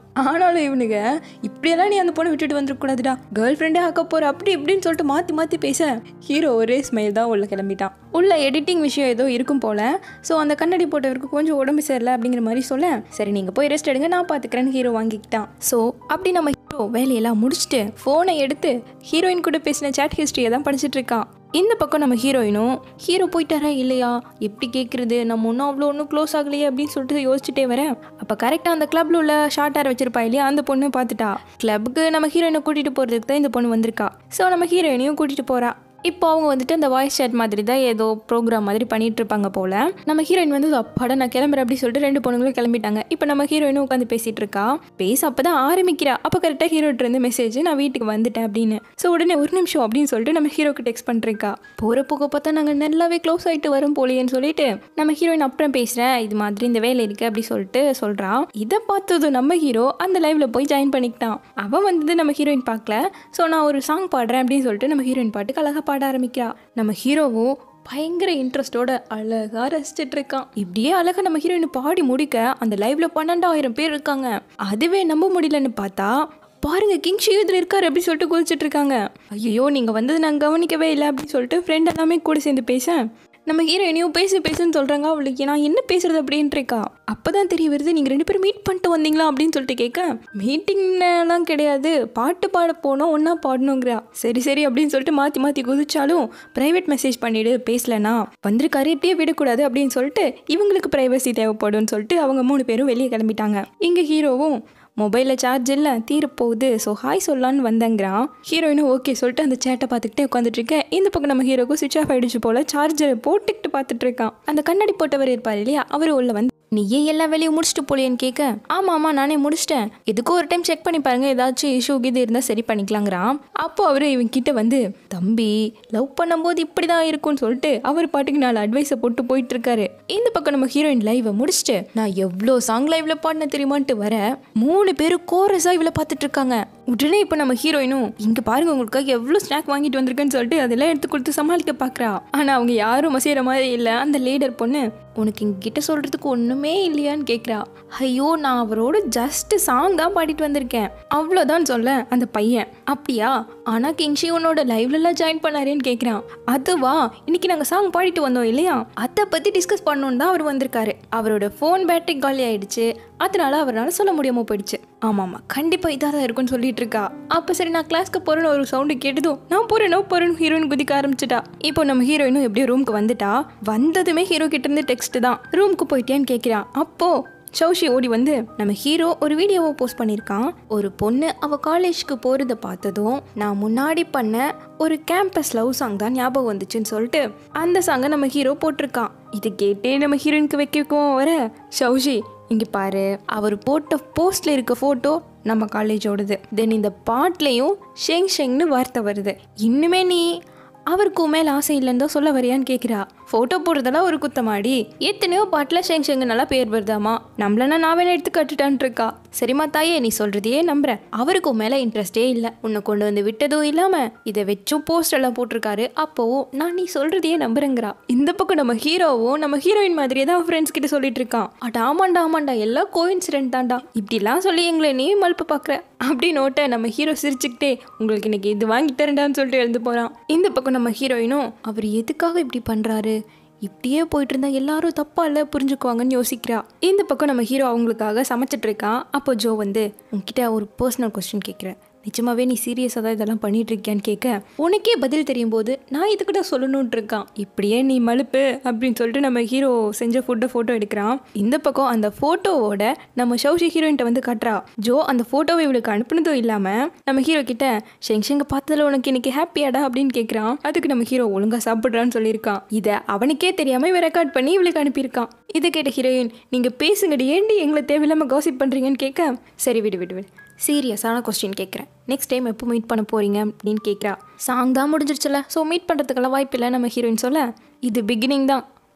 ஆனாலும் இவனுங்க இப்படியெல்லாம் நீ அந்த பொண்ணை விட்டுட்டு வந்துடக்கூடாதுடா கேர்ள் ஃப்ரெண்டே ஆக்க போற அப்படி இப்படின்னு சொல்லிட்டு மாற்றி மாற்றி பேச ஹீரோ ஒரே ஸ்மைல் தான் உள்ள கிளம்பிட்டான் உள்ள எடிட்டிங் விஷயம் ஏதோ இருக்கும் போல ஸோ அந்த கண்ணாடி போட்டவருக்கு கொஞ்சம் உடம்பு சரியில்லை அப்படிங்கிற மாதிரி சொல்ல சரி நீங்கள் போய் ரெஸ்ட் எடுங்க நான் பார்த்துக்கிறேன்னு ஹீரோ வாங்கிக்கிட்டான் ஸோ அப்படி நம்ம ஹீரோ வேலையெல்லாம் முடிச்சுட்டு ஃபோனை எடுத்து ஹீரோயின் கூட பேசின சேட் ஹிஸ்ட்ரியை தான் படிச்சுட்டு இருக்கான் இந்த பக்கம் நம்ம ஹீரோயினும் ஹீரோ போயிட்டாரா இல்லையா எப்படி கேட்குறது நம்ம ஒன்றும் அவ்வளோ ஒன்றும் க்ளோஸ் ஆகலையே அப்படின்னு சொல்லிட்டு யோசிச்சுட்டே வரேன் அப்போ கரெக்டாக அந்த கிளப்ல உள்ள ஷார்ட் ஹேர் வச்சிருப்பா இல்லையா அந்த பொண்ணு பார்த்துட்டா கிளப்புக்கு நம்ம ஹீரோயினை கூட்டிகிட்டு போகிறதுக்கு தான் இந்த பொண்ணு வந்திருக்கா ஸோ நம்ம ஹீரோயினையும் கூட்டிகிட்டு போகிறா இப்போ அவங்க வந்துட்டு அந்த வாய்ஸ் சேட் மாதிரி தான் ஏதோ ப்ரோக்ராம் மாதிரி பண்ணிட்டு இருப்பாங்க போல நம்ம ஹீரோயின் வந்து அப்பாடா நான் கிளம்புறேன் அப்படி சொல்லிட்டு ரெண்டு பொண்ணுங்களும் கிளம்பிட்டாங்க இப்போ நம்ம ஹீரோயினும் உட்காந்து பேசிட்டு இருக்கா பேச அப்பதான் ஆரம்பிக்கிறா அப்போ கரெக்டாக ஹீரோட்டு இருந்து மெசேஜ் நான் வீட்டுக்கு வந்துட்டேன் அப்படின்னு ஸோ உடனே ஒரு நிமிஷம் அப்படின்னு சொல்லிட்டு நம்ம ஹீரோக்கு டெக்ஸ்ட் பண்ணிருக்கா போகிற போக பார்த்தா நாங்கள் நல்லாவே க்ளோஸ் ஆகிட்டு வரும் போலியேன்னு சொல்லிட்டு நம்ம ஹீரோயின் அப்புறம் பேசுகிறேன் இது மாதிரி இந்த வேலை இருக்கு அப்படி சொல்லிட்டு சொல்கிறா இதை பார்த்ததும் நம்ம ஹீரோ அந்த லைவ்ல போய் ஜாயின் பண்ணிக்கிட்டான் அவன் வந்தது நம்ம ஹீரோயின் பார்க்கல ஸோ நான் ஒரு சாங் பாடுறேன் அப்படின்னு சொல்லிட்டு நம்ம ஹீரோயின் பாட்டுக்கு அழகாக பாட ஆரம்பிக்கிறா நம்ம ஹீரோவும் பயங்கர இன்ட்ரெஸ்டோட அழகா ரசிச்சிட்டு இருக்கான் இப்படியே அழகா நம்ம ஹீரோயின் பாடி முடிக்க அந்த லைவ்ல பன்னெண்டாயிரம் பேர் இருக்காங்க அதுவே நம்ப முடியலன்னு பார்த்தா பாருங்க கிங் ஷீதில் இருக்காரு அப்படி சொல்லிட்டு குதிச்சிட்டு இருக்காங்க ஐயோ நீங்க வந்தது நான் கவனிக்கவே இல்லை அப்படின்னு சொல்லிட்டு ஃப்ரெண்ட் எல்லாமே கூட சேர்ந்து பேச நம்ம ஹீரோயினையும் பேசு பேசுன்னு சொல்கிறாங்க அவளுக்கு நான் என்ன பேசுறது அப்படின்ட்டு இருக்கா அப்போ தான் தெரிய வருது நீங்கள் ரெண்டு பேரும் மீட் பண்ணிட்டு வந்தீங்களா அப்படின்னு சொல்லிட்டு கேட்க மீட்டிங்லாம் கிடையாது பாட்டு பாட போனோம் ஒன்றா பாடணுங்கிறா சரி சரி அப்படின்னு சொல்லிட்டு மாற்றி மாற்றி குதிச்சாலும் ப்ரைவேட் மெசேஜ் பண்ணிவிடு பேசலனா வந்திருக்காரு இப்படியே விடக்கூடாது அப்படின்னு சொல்லிட்டு இவங்களுக்கு ப்ரைவசி தேவைப்படும்னு சொல்லிட்டு அவங்க மூணு பேரும் வெளியே கிளம்பிட்டாங்க இங்கே ஹீரோவும் மொபைலில் சார்ஜ் இல்லை தீரப்போகுது ஸோ ஹாய் சொல்லலான்னு வந்தேங்கிறான் ஹீரோயினும் ஓகே சொல்லிட்டு அந்த சேட்டை பார்த்துக்கிட்டே உட்காந்துட்டு இருக்கேன் இந்த பக்கம் நம்ம ஹீரோக்கும் சுவிச் ஆஃப் ஆயிடுச்சு போல சார்ஜரை போட்டுக்கிட்டு பார்த்துட்டு இருக்கான் அந்த கண்ணாடி போட்டவர் இருப்பார் இல்லையா அவர் உள்ள வந்து நீயே எல்லா வேலையும் முடிச்சுட்டு போலியேன்னு கேட்க ஆமாம் ஆமாம் நானே முடிச்சிட்டேன் எதுக்கும் ஒரு டைம் செக் பண்ணி பாருங்க ஏதாச்சும் இஷ்யூ இது இருந்தால் சரி பண்ணிக்கலாங்கிறான் அப்போ அவர் இவன் கிட்ட வந்து தம்பி லவ் பண்ணும்போது இப்படி தான் இருக்கும்னு சொல்லிட்டு அவர் பாட்டுக்கு நாலு அட்வைஸை போட்டு போயிட்டு இருக்காரு இந்த பக்கம் நம்ம ஹீரோயின் லைவை முடிச்சுட்டு நான் எவ்வளோ சாங் லைவ்ல பாடின தெரியுமான்ட்டு வர மூணு பேரும் கோரஸாக இவளை பார்த்துட்டு இருக்காங்க உடனே இப்போ நம்ம ஹீரோயினும் இங்கே பாருங்க உங்களுக்காக எவ்வளோ ஸ்நாக் வாங்கிட்டு வந்திருக்கேன்னு சொல்லிட்டு அதெல்லாம் எடுத்து கொடுத்து சமாளிக்க பார்க்குறா ஆனால் அவங்க யாரும் மசையிற மாதிரி இல்லை அந்த லீடர் பொண்ணு உனக்கு எங்ககிட்ட சொல்கிறதுக்கு ஒன்றுமே இல்லையான்னு கேட்குறா ஐயோ நான் அவரோட ஜஸ்ட் சாங் தான் பாடிட்டு வந்திருக்கேன் அவ்வளோதான் சொல்ல அந்த பையன் அப்படியா ஆனால் கிங்ஷி உன்னோட லைவ்லலாம் ஜாயின் பண்ணாரேன்னு கேட்குறான் அதுவா இன்னைக்கு நாங்கள் சாங் பாடிட்டு வந்தோம் இல்லையா அதை பற்றி டிஸ்கஸ் பண்ணணுன்னு தான் அவர் வந்திருக்காரு அவரோட ஃபோன் பேட்டரி காலி ஆயிடுச்சு அதனால அவரால் சொல்ல முடியாமல் போயிடுச்சு ஆமாம் ஆமாம் கண்டிப்பாக இதாக தான் இருக்கும்னு சொல்லிட்டு இருக்கா அப்போ சரி நான் கிளாஸ்க்கு போகிறேன்னு ஒரு சவுண்டு கேட்டதும் நான் போகிறேன் நான் போகிறேன்னு ஹீரோயின் குதிக்க ஆரம்பிச்சிட்டா இப்போ நம்ம ஹீரோயினும் எப்படியோ ரூமுக்கு வந்துட்டா வந்ததுமே ஹீரோ கிட்ட இருந்து டெக்ஸ்ட் தான் ரூமுக்கு போயிட்டியான்னு கேட்குறான் அப்போ சௌஷி ஓடி வந்து நம்ம ஹீரோ ஒரு வீடியோவை போஸ்ட் பண்ணியிருக்கான் ஒரு பொண்ணு அவ காலேஜ்க்கு போகிறத பார்த்ததும் நான் முன்னாடி பண்ண ஒரு கேம்பஸ் லவ் சாங் தான் ஞாபகம் வந்துச்சுன்னு சொல்லிட்டு அந்த சாங்கை நம்ம ஹீரோ போட்டிருக்கான் இது கேட்டே நம்ம ஹீரோயினுக்கு வைக்கவும் வர சௌஷி இங்கே பாரு அவர் போட்ட போஸ்ட்ல இருக்க ஃபோட்டோ நம்ம காலேஜோடது தென் இந்த பாட்லேயும் ஷெங் ஷெங்னு வார்த்தை வருது இன்னுமே நீ அவருக்கு மேல ஆசை இல்லைன்னு தான் சொல்ல வரியான்னு கேட்குறா ஃபோட்டோ போடுறதெல்லாம் ஒரு குத்தமாடி எத்தனையோ பாட்டில் ஷெங் ஷெங்கு நல்லா பேர் வருதாமா நம்மளனா நான் வேணா எடுத்து கட்டுட்டான் இருக்கா சரிம்மா தாயே நீ சொல்றதையே நம்புறேன் அவருக்கு மேலே இன்ட்ரெஸ்டே இல்லை உன்னை கொண்டு வந்து விட்டதும் இல்லாமல் இதை வச்சும் போஸ்ட் எல்லாம் போட்டிருக்காரு அப்போவும் நான் நீ சொல்றதையே நம்புறேங்கிறா இந்த பக்கம் நம்ம ஹீரோவும் நம்ம ஹீரோயின் மாதிரியே தான் ஃப்ரெண்ட்ஸ் கிட்ட சொல்லிட்டு இருக்கான் அட ஆமாண்டா ஆமாண்டா எல்லாம் கோயின்சிடென்ட் தான்டா இப்படிலாம் சொல்லி எங்களை நீ மழுப்பு பார்க்குற அப்படின்னு ஓட்ட நம்ம ஹீரோ சிரிச்சுக்கிட்டே உங்களுக்கு இன்னைக்கு இது வாங்கி தரேன்டான்னு சொல்லிட்டு எழுந்து போகிறான் இந்த பக்கம் நம்ம ஹீரோயினும் அவர் எதுக்காக இப்படி பண்ணுறாரு இப்படியே போயிட்டு இருந்தா எல்லாரும் தப்பா இல்லை புரிஞ்சுக்குவாங்கன்னு யோசிக்கிறா இந்த பக்கம் நம்ம ஹீரோ அவங்களுக்காக சமைச்சிட்டு இருக்கான் அப்போ ஜோ வந்து உன்கிட்ட ஒரு பர்சனல் கொஸ்டின் கேட்குறேன் நிஜமாவே நீ சீரியஸாக தான் இதெல்லாம் பண்ணிட்டு இருக்கியான்னு கேட்க உனக்கே பதில் தெரியும் போது நான் இதுக்கிட்ட சொல்லணும்னு இருக்கான் இப்படியே நீ மலுப்பு அப்படின்னு சொல்லிட்டு நம்ம ஹீரோ செஞ்ச ஃபுட்டை ஃபோட்டோ எடுக்கிறான் இந்த பக்கம் அந்த ஃபோட்டோவோட நம்ம ஷௌஷி ஹீரோயின்ட்ட வந்து காட்டுறா ஜோ அந்த ஃபோட்டோவை இவளுக்கு அனுப்புனதும் இல்லாமல் நம்ம ஹீரோ கிட்ட ஷெங் ஷெங்க பார்த்ததுல உனக்கு இன்னைக்கு ஹாப்பியாடா அப்படின்னு கேட்குறான் அதுக்கு நம்ம ஹீரோ ஒழுங்கா சாப்பிட்றான்னு சொல்லியிருக்கான் இதை அவனுக்கே தெரியாமல் இவன் ரெக்கார்ட் பண்ணி இவளுக்கு அனுப்பியிருக்கான் இதை கேட்ட ஹீரோயின் நீங்கள் பேசுங்கடி ஏண்டி எங்களை தேவையில்லாமல் காசிப் பண்ணுறீங்கன்னு கேட்க சரி விடு விடு விடு சீரியஸான கொஸ்டின் கேட்குறேன் நெக்ஸ்ட் டைம் எப்போ மீட் பண்ண போகிறீங்க அப்படின்னு கேட்குறா சாங் தான் முடிஞ்சிருச்சுல ஸோ மீட் பண்ணுறதுக்கெல்லாம் வாய்ப்பு இல்லை நம்ம ஹீரோயின் சொல்ல இது பிகினிங் தான்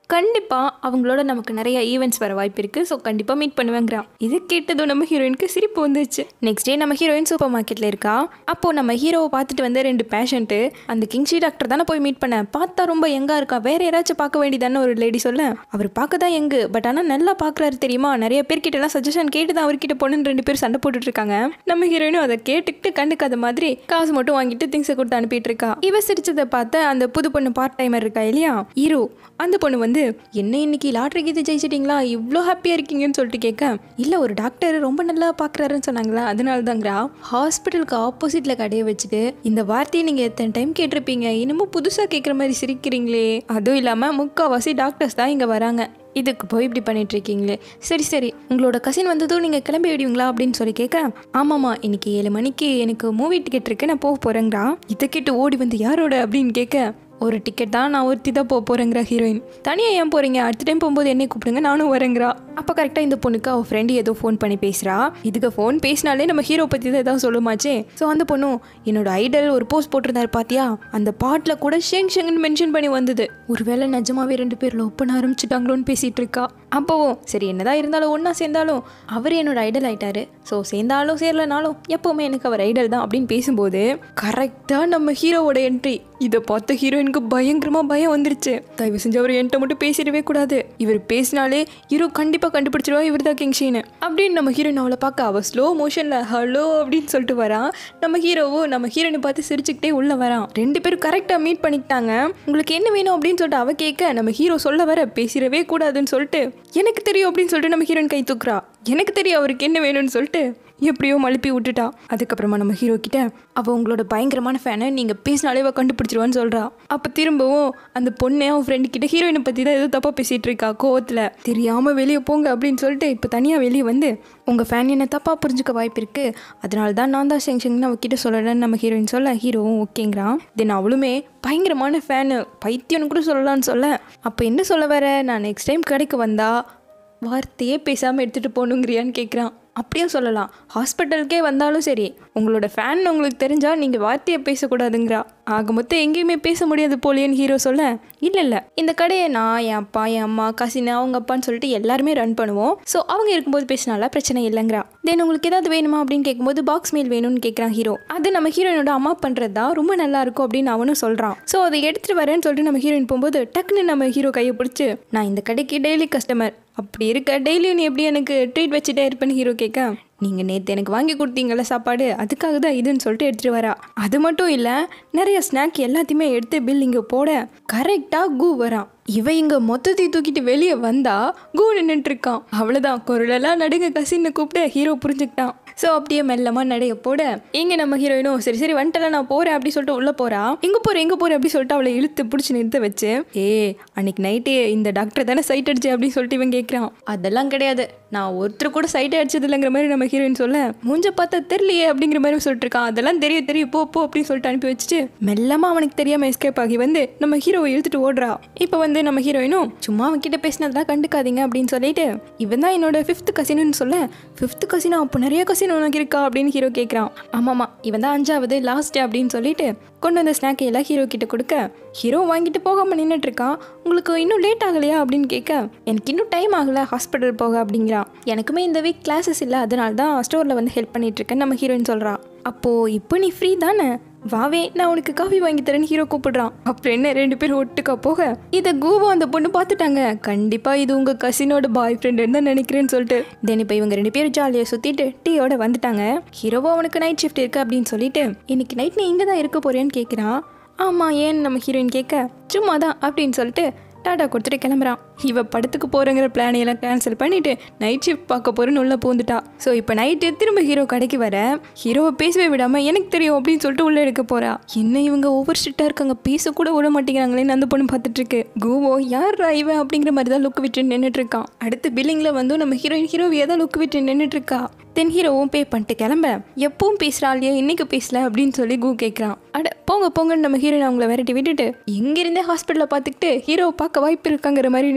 கண்டிப்பாக அவங்களோட நமக்கு நிறைய ஈவெண்ட்ஸ் வர வாய்ப்பு இருக்குது ஸோ கண்டிப்பாக மீட் பண்ணுவேங்கிறான் இது கேட்டதும் நம்ம ஹீரோயினுக்கு சிரிப்பு வந்துச்சு நெக்ஸ்ட் டே நம்ம ஹீரோயின் சூப்பர் மார்க்கெட்டில் இருக்கா அப்போது நம்ம ஹீரோவை பார்த்துட்டு வந்து ரெண்டு பேஷண்ட்டு அந்த கிங்ஷி டாக்டர் தானே போய் மீட் பண்ணேன் பார்த்தா ரொம்ப எங்கா இருக்கா வேற யாராச்சும் பார்க்க வேண்டியதானே ஒரு லேடி சொல்ல அவர் பார்க்க தான் எங்கு பட் ஆனால் நல்லா பார்க்குறாரு தெரியுமா நிறைய பேர்கிட்ட எல்லாம் சஜஷன் கேட்டு தான் அவர்கிட்ட பொண்ணுன்னு ரெண்டு பேரும் சண்டை போட்டுட்டு இருக்காங்க நம்ம ஹீரோயினும் அதை கேட்டுக்கிட்டு கண்டுக்காத மாதிரி காசு மட்டும் வாங்கிட்டு திங்ஸை கொடுத்து அனுப்பிட்டு இருக்கா இவ சிரிச்சதை பார்த்த அந்த புது பொண்ணு பார்ட் டைமர் இருக்கா இல்லையா ஹீரோ அந்த பொண்ணு வந்து என்ன இன்னைக்கு லாட்ரி கீது ஜெயிச்சிட்டிங்களா இவ்வளோ ஹாப்பியாக இருக்கீங்கன்னு சொல்லிட்டு கேட்க இல்லை ஒரு டாக்டர் ரொம்ப நல்லா பார்க்குறாருன்னு சொன்னாங்களா அதனால தாங்கிறா ஹாஸ்பிட்டலுக்கு ஆப்போசிட்டில் கடையை வச்சுட்டு இந்த வார்த்தையை நீங்கள் எத்தனை டைம் கேட்டிருப்பீங்க இன்னமும் புதுசாக கேட்குற மாதிரி சிரிக்கிறீங்களே அதுவும் இல்லாமல் முக்கால்வாசி டாக்டர்ஸ் தான் இங்கே வராங்க இதுக்கு போய் இப்படி பண்ணிட்டு இருக்கீங்களே சரி சரி உங்களோட கசின் வந்ததும் நீங்கள் கிளம்பி விடுவீங்களா அப்படின்னு சொல்லி கேட்க ஆமாம்மா இன்னைக்கு ஏழு மணிக்கு எனக்கு மூவி டிக்கெட் இருக்கு நான் போக போகிறேங்கிறா இதை கேட்டு ஓடி வந்து யாரோட அப்படின்னு கேட்க ஒரு டிக்கெட் தான் நான் ஒருத்தி தான் போக போகிறேங்கிற ஹீரோயின் தனியாக ஏன் போகிறீங்க அடுத்த டைம் போகும்போது என்னை கூப்பிடுங்க நானும் வரேங்கிறா அப்போ கரெக்டாக இந்த பொண்ணுக்கு அவள் ஃப்ரெண்டு ஏதோ ஃபோன் பண்ணி பேசுகிறா இதுக்கு ஃபோன் பேசினாலே நம்ம ஹீரோ பற்றி தான் ஏதாவது சொல்லுமாச்சே ஸோ அந்த பொண்ணும் என்னோட ஐடல் ஒரு போஸ்ட் போட்டிருந்தாரு பாத்தியா அந்த பாட்டில் கூட ஷேங் ஷெங்னு மென்ஷன் பண்ணி வந்தது ஒருவேளை நிஜமாவே ரெண்டு பேர் லவ் பண்ண ஆரம்பிச்சிட்டாங்களோன்னு பேசிகிட்டு இருக்கா அப்போவும் சரி என்னதான் இருந்தாலும் ஒன்றா சேர்ந்தாலும் அவர் என்னோட ஐடல் ஆயிட்டாரு ஸோ சேர்ந்தாலும் சேரலனாலும் எப்போவுமே எனக்கு அவர் ஐடல் தான் அப்படின்னு பேசும்போது கரெக்டாக நம்ம ஹீரோவோட என்ட்ரி இதை பார்த்த ஹீரோயினுக்கு பயங்கரமாக பயம் வந்துருச்சு தயவு செஞ்சு அவர் என்கிட்ட மட்டும் பேசிடவே கூடாது இவர் பேசினாலே ஹீரோ கண்டிப்பாக கண்டுபிடிச்சிருவா இவர் தான் கிங்ஷின்னு அப்படின்னு நம்ம ஹீரோயின் அவளை பார்க்க அவள் ஸ்லோ மோஷனில் ஹலோ அப்படின்னு சொல்லிட்டு வரான் நம்ம ஹீரோவும் நம்ம ஹீரோயினை பார்த்து சிரிச்சுக்கிட்டே உள்ளே வரான் ரெண்டு பேரும் கரெக்டாக மீட் பண்ணிக்கிட்டாங்க உங்களுக்கு என்ன வேணும் அப்படின்னு சொல்லிட்டு அவ கேட்க நம்ம ஹீரோ சொல்ல வர பேசிடவே கூடாதுன்னு சொல்லிட்டு எனக்கு தெரியும் அப்படின்னு சொல்லிட்டு நம்ம ஹீரோயின் கை தூக்குறா எனக்கு தெரியும் அவருக்கு என்ன வேணும்னு சொல்லிட்டு எப்படியோ மழுப்பி விட்டுட்டா அதுக்கப்புறமா நம்ம ஹீரோ கிட்ட அவள் உங்களோட பயங்கரமான ஃபேனை நீங்கள் பேசினாலே அவள் கண்டுபிடிச்சிருவான்னு சொல்கிறா அப்போ திரும்பவும் அந்த பொண்ணே அவன் ஃப்ரெண்டு கிட்ட ஹீரோயினை பற்றி தான் ஏதோ தப்பாக பேசிகிட்டு இருக்கா கோவத்தில் தெரியாமல் வெளியே போங்க அப்படின்னு சொல்லிட்டு இப்போ தனியாக வெளியே வந்து உங்கள் ஃபேன் என்ன தப்பாக புரிஞ்சுக்க வாய்ப்பு இருக்குது அதனால தான் நான் தான் செங்ஷன் அவகிட்ட சொல்லலன்னு நம்ம ஹீரோயின் சொல்ல ஹீரோவும் ஓகேங்கிறான் தென் அவளுமே பயங்கரமான ஃபேனு பைத்தியம்னு கூட சொல்லலாம்னு சொல்ல அப்போ என்ன சொல்ல வர நான் நெக்ஸ்ட் டைம் கடைக்கு வந்தா வார்த்தையே பேசாமல் எடுத்துகிட்டு போகணுங்கிறியான்னு கேட்குறான் அப்படியும் சொல்லலாம் ஹாஸ்பிட்டலுக்கே வந்தாலும் சரி உங்களோட ஃபேன் உங்களுக்கு தெரிஞ்சால் நீங்கள் வார்த்தையை பேசக்கூடாதுங்கிறா ஆக மொத்தம் எங்கேயுமே பேச முடியாது போலியன்னு ஹீரோ சொல்ல இல்லை இல்லை இந்த கடையை நான் என் அப்பா என் அம்மா கசின் அவங்க அப்பான்னு சொல்லிட்டு எல்லாருமே ரன் பண்ணுவோம் ஸோ அவங்க இருக்கும்போது பேசினால பிரச்சனை இல்லைங்கிறா தென் உங்களுக்கு ஏதாவது வேணுமா அப்படின்னு கேட்கும்போது பாக்ஸ் மீல் வேணும்னு கேட்குறான் ஹீரோ அது நம்ம ஹீரோயினோட அம்மா பண்ணுறது தான் ரொம்ப நல்லா இருக்கும் அப்படின்னு அவனும் சொல்கிறான் ஸோ அதை எடுத்துகிட்டு வரேன்னு சொல்லிட்டு நம்ம ஹீரோயின் போகும்போது டக்குன்னு நம்ம ஹீரோ கையை பிடிச்சி நான் இந்த கடைக்கு டெய்லி கஸ்டமர் அப்படி இருக்க டெய்லியும் நீ எப்படி எனக்கு ட்ரீட் வச்சுட்டே இருப்பேன்னு ஹீரோ கேட்க நீங்கள் நேற்று எனக்கு வாங்கி கொடுத்தீங்கல்ல சாப்பாடு அதுக்காக தான் இதுன்னு சொல்லிட்டு எடுத்துகிட்டு வரா அது மட்டும் இல்லை நிறைய ஸ்நாக் எல்லாத்தையுமே எடுத்து பில் இங்கே போட கரெக்டாக கூ வரான் இவன் இங்கே மொத்தத்தை தூக்கிட்டு வெளியே வந்தா கூ நின்றுட்டு இருக்கான் அவ்வளோதான் குரலெல்லாம் நடுங்க கசின்னு கூப்பிட்டு ஹீரோ புரிஞ்சுக்கிட்டான் ஸோ அப்படியே மெல்லமாக நடைய போட இங்கே நம்ம ஹீரோயினும் சரி சரி வந்துட்டல நான் போகிறேன் அப்படி சொல்லிட்டு உள்ளே போகிறா எங்கே போகிறேன் எங்கே போகிறேன் அப்படி சொல்லிட்டு அவளை இழுத்து பிடிச்சி நிறுத்த வச்சு ஏ அன்னைக்கு நைட்டே இந்த டாக்டர் தானே சைட் அடிச்சு அப்படின்னு சொல்லிட்டு இவன் கேட்குறான் அதெல்லாம் கிடையாது நான் ஒருத்தர் கூட சைட்டே அடிச்சது இல்லைங்கிற மாதிரி நம்ம ஹீரோயின் சொல்ல மூஞ்ச பார்த்தா தெரியலையே அப்படிங்கிற மாதிரி சொல்லிட்டு இருக்கான் அதெல்லாம் தெரியும் தெரியும் போ போ அப்படின்னு சொல்லிட்டு அனுப்பி வச்சுட்டு மெல்லமாக அவனுக்கு தெரியாமல் எஸ்கேப் ஆகி வந்து நம்ம ஹீரோவை இழுத்துட்டு ஓடுறா இப்போ வந்து நம்ம ஹீரோயினும் சும்மா அவன் கிட்ட பேசினதெல்லாம் கண்டுக்காதீங்க அப்படின்னு சொல்லிட்டு இவன் தான் என்னோட ஃபிஃப்த் கசின்னு சொல்ல ஃபிஃப்த் கசினா அப்போ நிறைய கசின் உனக்கு இருக்கா அப்படின்னு ஹீரோ கேட்குறான் ஆமாம்மா இவன் தான் அஞ்சாவது லாஸ்ட் அப்படின்னு சொல்லிட்டு கொண்டு வந்த ஸ்நாக்கை எல்லாம் ஹீரோ கிட்ட கொடுக்க ஹீரோ வாங்கிட்டு போகாமல் நின்றுட்டு இருக்கான் உங்களுக்கு இன்னும் லேட் ஆகலையா அப்படின்னு கேட்க எனக்கு இன்னும் டைம் ஆகலை ஹாஸ்பிட்டல் போக அப்படிங்கிறான் எனக்குமே இந்த வீக் கிளாஸஸ் இல்லை அதனால தான் ஸ்டோரில் வந்து ஹெல்ப் பண்ணிட்டு இருக்கேன்னு நம்ம ஹீரோயின் சொல்கிறான் அப்போது இப்போ நீ ஃப்ரீ தானே வாவே நான் உனக்கு காஃபி வாங்கி தரேன்னு ஹீரோ கூப்பிடுறான் அப்புறம் என்ன ரெண்டு பேரும் ஒட்டுக்கா போக இதை கூவா அந்த பொண்ணு பார்த்துட்டாங்க கண்டிப்பாக இது உங்கள் கசினோட பாய் ஃப்ரெண்டுன்னு தான் நினைக்கிறேன்னு சொல்லிட்டு தென் இப்போ இவங்க ரெண்டு பேரும் ஜாலியாக சுற்றிட்டு டீயோட வந்துட்டாங்க ஹீரோவோ அவனுக்கு நைட் ஷிஃப்ட் இருக்கு அப்படின்னு சொல்லிட்டு இன்னைக்கு நைட் நீ இங்கே தான் இருக்க போறேன்னு கேட்குறான் ஆமாம் ஏன்னு நம்ம ஹீரோயின் கேட்க சும்மா தான் அப்படின்னு சொல்லிட்டு டாடா கொடுத்துட்டு கிளம்புறான் இவ படத்துக்கு போகிறங்கிற பிளானை எல்லாம் கேன்சல் பண்ணிட்டு நைட் ஷிஃப்ட் பார்க்க போகிறேன்னு உள்ள பூந்துட்டா ஸோ இப்போ நைட்டு திரும்ப ஹீரோ கடைக்கு வர ஹீரோவை பேசவே விடாம எனக்கு தெரியும் அப்படின்னு சொல்லிட்டு உள்ள எடுக்க போறா என்ன இவங்க ஓவர் ஸ்ட்ரிக்டாக இருக்காங்க பேச கூட விட மாட்டேங்கிறாங்களேன்னு அந்த பொண்ணு பார்த்துட்டு இருக்கு கூவோ யார் இவன் அப்படிங்கிற மாதிரி தான் லுக் விட்டு நின்றுட்டு இருக்கான் அடுத்து பில்லிங்ல வந்து நம்ம ஹீரோயின் ஹீரோவியை தான் லுக் விட்டு நின்றுட்டு இருக்கா தென் ஹீரோவும் பே பண்ணிட்டு கிளம்ப எப்பவும் பேசுகிறா இல்லையா இன்னைக்கு பேசல அப்படின்னு சொல்லி கூ கேட்குறான் அட போங்க போங்கன்னு நம்ம ஹீரோயின் அவங்கள விரட்டி விட்டுட்டு இங்கிருந்தே ஹாஸ்பிட்டலில் பார்த்துக்கிட்டு ஹீரோவை பார்க்க வாய்ப்பு இருக்காங்கிற மாதிரி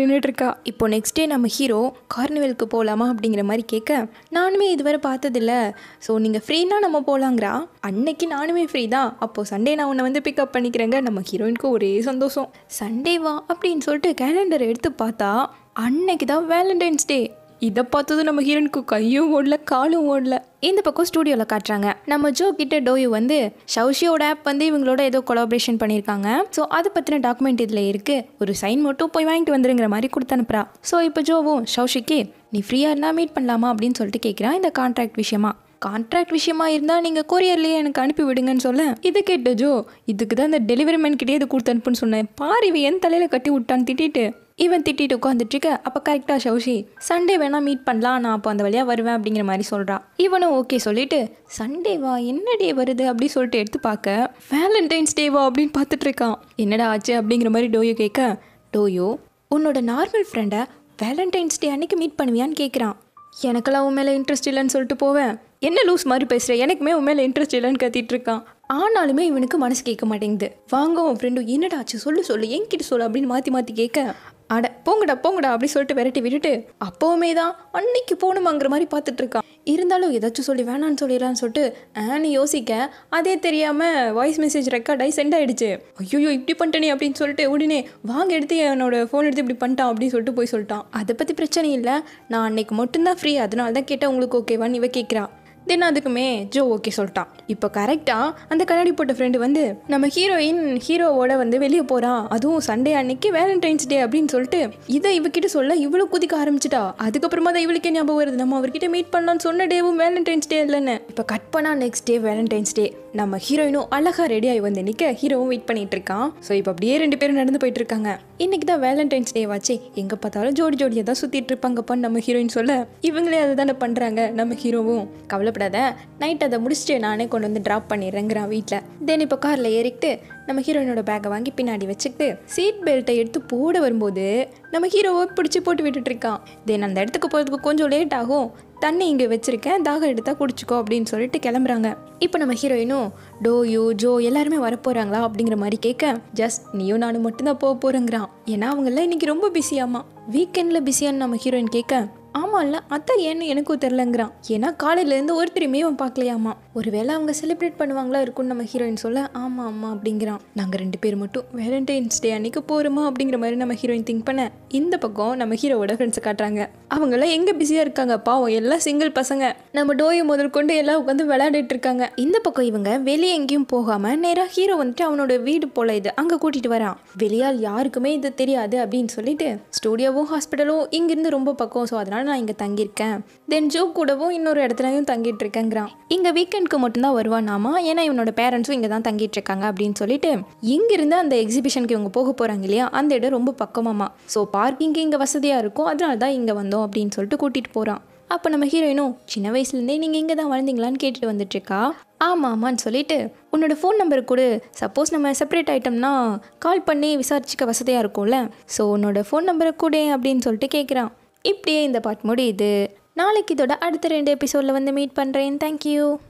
நின்றுட்டு இருக்கா இப்போ நெக்ஸ்ட் டே நம்ம ஹீரோ கார்னிவலுக்கு போகலாமா அப்படிங்கிற மாதிரி கேட்க நானுமே இதுவரை பார்த்ததில்ல ஸோ நீங்கள் ஃப்ரீனா நம்ம போகலாங்கிறா அன்னைக்கு நானுமே ஃப்ரீ தான் அப்போது சண்டே நான் உன்னை வந்து பிக்கப் பண்ணிக்கிறேங்க நம்ம ஹீரோயினுக்கு ஒரே சந்தோஷம் சண்டேவா அப்படின்னு சொல்லிட்டு கேலண்டர் எடுத்து பார்த்தா அன்னைக்கு தான் வேலண்டைன்ஸ் டே இதை பார்த்தது நம்ம ஹீரோனுக்கு கையும் ஓடல காலும் ஓடல இந்த பக்கம் ஸ்டூடியோவில் காட்டுறாங்க நம்ம ஜோ கிட்ட டோயு வந்து ஷவுஷியோட ஆப் வந்து இவங்களோட ஏதோ கொலாபரேஷன் பண்ணியிருக்காங்க ஸோ அதை பற்றின டாக்குமெண்ட் இதில் இருக்குது ஒரு சைன் மட்டும் போய் வாங்கிட்டு வந்துருங்கிற மாதிரி கொடுத்து அனுப்புறா ஸோ இப்போ ஜோவும் ஷவுஷிக்கு நீ ஃப்ரீயாக இருந்தால் மீட் பண்ணலாமா அப்படின்னு சொல்லிட்டு கேட்குறான் இந்த கான்ட்ராக்ட் விஷயமா கான்ட்ராக்ட் விஷயமா இருந்தால் நீங்கள் கொரியர்லேயே எனக்கு அனுப்பி விடுங்கன்னு சொல்ல இது கேட்ட ஜோ இதுக்கு தான் இந்த டெலிவரி மேன் கிட்டே இது கொடுத்து அனுப்புன்னு சொன்னேன் பாரு இவன் என் தலையில் கட்டி விட்டான்னு திட்டிட்டு இவன் திட்டிட்டு உட்காந்துட்டு இருக்க அப்போ கரெக்டாக ஷவுஷி சண்டே வேணா மீட் பண்ணலாம் நான் அப்போ அந்த வழியாக வருவேன் அப்படிங்கிற மாதிரி சொல்கிறா இவனும் ஓகே சொல்லிட்டு சண்டே வா என்ன டே வருது அப்படி சொல்லிட்டு எடுத்து பார்க்க வேலண்டைன்ஸ் டேவா அப்படின்னு பார்த்துட்டு இருக்கான் என்னடா ஆச்சு அப்படிங்கிற மாதிரி டோயோ கேட்க டோயோ உன்னோட நார்மல் ஃப்ரெண்டை வேலண்டைன்ஸ் டே அன்னைக்கு மீட் பண்ணுவியான்னு கேட்குறான் எனக்கெல்லாம் உன் மேலே இன்ட்ரெஸ்ட் இல்லைன்னு சொல்லிட்டு போவேன் என்ன லூஸ் மாதிரி பேசுகிற எனக்குமே உன் மேலே இன்ட்ரெஸ்ட் இல்லைன்னு கத்திட்டு இருக்கான் ஆனாலுமே இவனுக்கு மனசு கேட்க மாட்டேங்குது வாங்க உன் ஃப்ரெண்டு என்னடா ஆச்சு சொல்லு சொல்லு என்கிட்ட சொல்லு அப்படின்னு மாற்றி மாற்றி கேட்க அட போங்கடா போங்கடா அப்படி சொல்லிட்டு விரட்டி விட்டுட்டு அப்போவுமே தான் அன்னைக்கு போகணுமாங்கிற மாதிரி பார்த்துட்டு இருக்கான் இருந்தாலும் ஏதாச்சும் சொல்லி வேணான்னு சொல்லிடலான்னு சொல்லிட்டு ஆன்னு யோசிக்க அதே தெரியாமல் வாய்ஸ் மெசேஜ் ரெக்கார்ட் ஆகி சென்ட் ஆயிடுச்சு ஐயோ இப்படி பண்ணிட்டேனே அப்படின்னு சொல்லிட்டு உடனே வாங்க எடுத்து என்னோட ஃபோன் எடுத்து இப்படி பண்ணிட்டான் அப்படின்னு சொல்லிட்டு போய் சொல்லிட்டான் அதை பற்றி பிரச்சனை இல்லை நான் அன்னைக்கு மட்டும்தான் ஃப்ரீ அதனால தான் கேட்டேன் உங்களுக்கு ஓகேவான்னு இவ கேட்குறா தென் அதுக்குமே ஜோ ஓகே சொல்லிட்டான் இப்போ கரெக்டாக அந்த கண்ணாடி போட்ட ஃப்ரெண்டு வந்து நம்ம ஹீரோயின் ஹீரோவோட வந்து வெளியே போகிறான் அதுவும் சண்டே அன்னைக்கு வேலண்டைன்ஸ் டே அப்படின்னு சொல்லிட்டு இதை இவகிட்ட சொல்ல இவ்வளோ குதிக்க ஆரம்பிச்சிட்டா அதுக்கப்புறமா தான் இவளுக்கே ஞாபகம் வருது நம்ம அவர்கிட்ட மீட் பண்ணலாம்னு சொன்ன டேவும் வேலண்டைன்ஸ் டே இல்லைன்னு இப்போ கட் பண்ணால் நெக்ஸ்ட் டே வேலண்டைன்ஸ் டே நம்ம ஹீரோயினும் அழகாக ரெடியாகி வந்து நிற்க ஹீரோவும் வெயிட் பண்ணிட்டு இருக்கான் ஸோ இப்போ அப்படியே ரெண்டு பேரும் நடந்து போயிட்டு இருக்காங்க இன்னைக்கு தான் வேலண்டைன்ஸ் டே வாச்சு எங்கே பார்த்தாலும் ஜோடி ஜோடியாக தான் சுற்றிட்டு இருப்பாங்கப்பா நம்ம ஹீரோயின் சொல்ல இவங்களே அதை தானே பண்ணுறாங்க நம்ம ஹீரோவும் கவலைப்படாத நைட் அதை முடிச்சுட்டு நானே கொண்டு வந்து ட்ராப் பண்ணிடுறேங்கிறான் வீட்டில் தென் இப்போ காரில் ஏறிக்கிட்டு நம்ம ஹீரோயினோட பேக்கை வாங்கி பின்னாடி வச்சுக்கிட்டு சீட் பெல்ட்டை எடுத்து போட வரும்போது நம்ம ஹீரோவை பிடிச்சி போட்டு விட்டுட்டு இருக்கான் தென் அந்த இடத்துக்கு போகிறதுக்கு கொஞ்சம் லேட் ஆகும் தண்ணி இங்கே வச்சுருக்கேன் தாகம் எடுத்தா குடிச்சிக்கோ அப்படின்னு சொல்லிட்டு கிளம்புறாங்க இப்போ நம்ம ஹீரோயினும் டோயோ ஜோ எல்லாருமே வரப்போகிறாங்களா அப்படிங்கிற மாதிரி கேட்க ஜஸ்ட் நீயும் நானும் மட்டும்தான் போக போகிறேங்கிறான் ஏன்னா அவங்கெல்லாம் இன்னைக்கு ரொம்ப பிஸியாமா வீக்கெண்டில் பிஸியான்னு நம்ம ஹீரோயின் கேட்க ஆமாம் இல்லை அதான் ஏன்னு எனக்கும் தெரிலங்கிறான் ஏன்னா காலையிலேருந்து ஒருத்தரையுமே அவன் பார்க்கலையாமா ஒருவேளை அவங்க செலிப்ரேட் பண்ணுவாங்களா இருக்கும்னு நம்ம ஹீரோயின் சொல்ல ஆமாம் ஆமாம் அப்படிங்கிறான் நாங்கள் ரெண்டு பேர் மட்டும் வேலண்டைன்ஸ் டே அன்னைக்கு போகிறோமா அப்படிங்கிற மாதிரி நம்ம ஹீரோயின் திங்க் பண்ண இந்த பக்கம் நம்ம ஹீரோவோட ஃப்ரெண்ட்ஸை காட்டுறாங்க அவங்கெல்லாம் எங்கே பிஸியாக இருக்காங்க பாவம் எல்லாம் சிங்கிள் பசங்க நம்ம டோயை முதல் கொண்டு எல்லாம் உட்காந்து விளையாடிட்டு இருக்காங்க இந்த பக்கம் இவங்க வெளியே எங்கேயும் போகாமல் நேராக ஹீரோ வந்துட்டு அவனோட வீடு போல இது அங்கே கூட்டிகிட்டு வரான் வெளியால் யாருக்குமே இது தெரியாது அப்படின்னு சொல்லிட்டு ஸ்டூடியோவும் ஹாஸ்பிட்டலும் இங்கேருந்து ரொம்ப பக்கம் ஸோ அதனால நான் இங்கே தங்கியிருக்கேன் தென் ஜோ கூடவும் இன்னொரு இடத்துலையும் தங்கிட்டு இருக்கேங்கிறான் இங்கே வீக்கெண்டுக்கு மட்டும்தான் வருவானாமா ஏன்னா இவனோட பேரண்ட்ஸும் இங்கே தான் தங்கிட்டு இருக்காங்க அப்படின்னு சொல்லிட்டு இங்கிருந்து அந்த எக்ஸிபிஷனுக்கு இவங்க போக போகிறாங்க இல்லையா அந்த இடம் ரொம்ப பக்கமாமா ஸோ பார்க்கிங்கு இங்கே வசதியாக இருக்கும் அதனால தான் இங்கே வந்தோம் அப்படின்னு சொல்லிட்டு கூட்டிகிட்டு போகிறான் அப்போ நம்ம ஹீரோயினும் சின்ன வயசுலேருந்தே நீங்கள் இங்கே தான் வளர்ந்தீங்களான்னு கேட்டுட்டு வந்துட்டுருக்கா ஆமாம் ஆமான்னு சொல்லிட்டு உன்னோட ஃபோன் நம்பர் கொடு சப்போஸ் நம்ம செப்பரேட் ஆகிட்டோம்னா கால் பண்ணி விசாரிச்சுக்க வசதியாக இருக்கும்ல ஸோ உன்னோட ஃபோன் நம்பரை கொடு அப்படின்னு சொல்லிட்டு கேட்குறான் இப்படியே இந்த பாட் முடியுது நாளைக்கு இதோட அடுத்த ரெண்டு எபிசோடில் வந்து மீட் பண்ணுறேன் தேங்க்யூ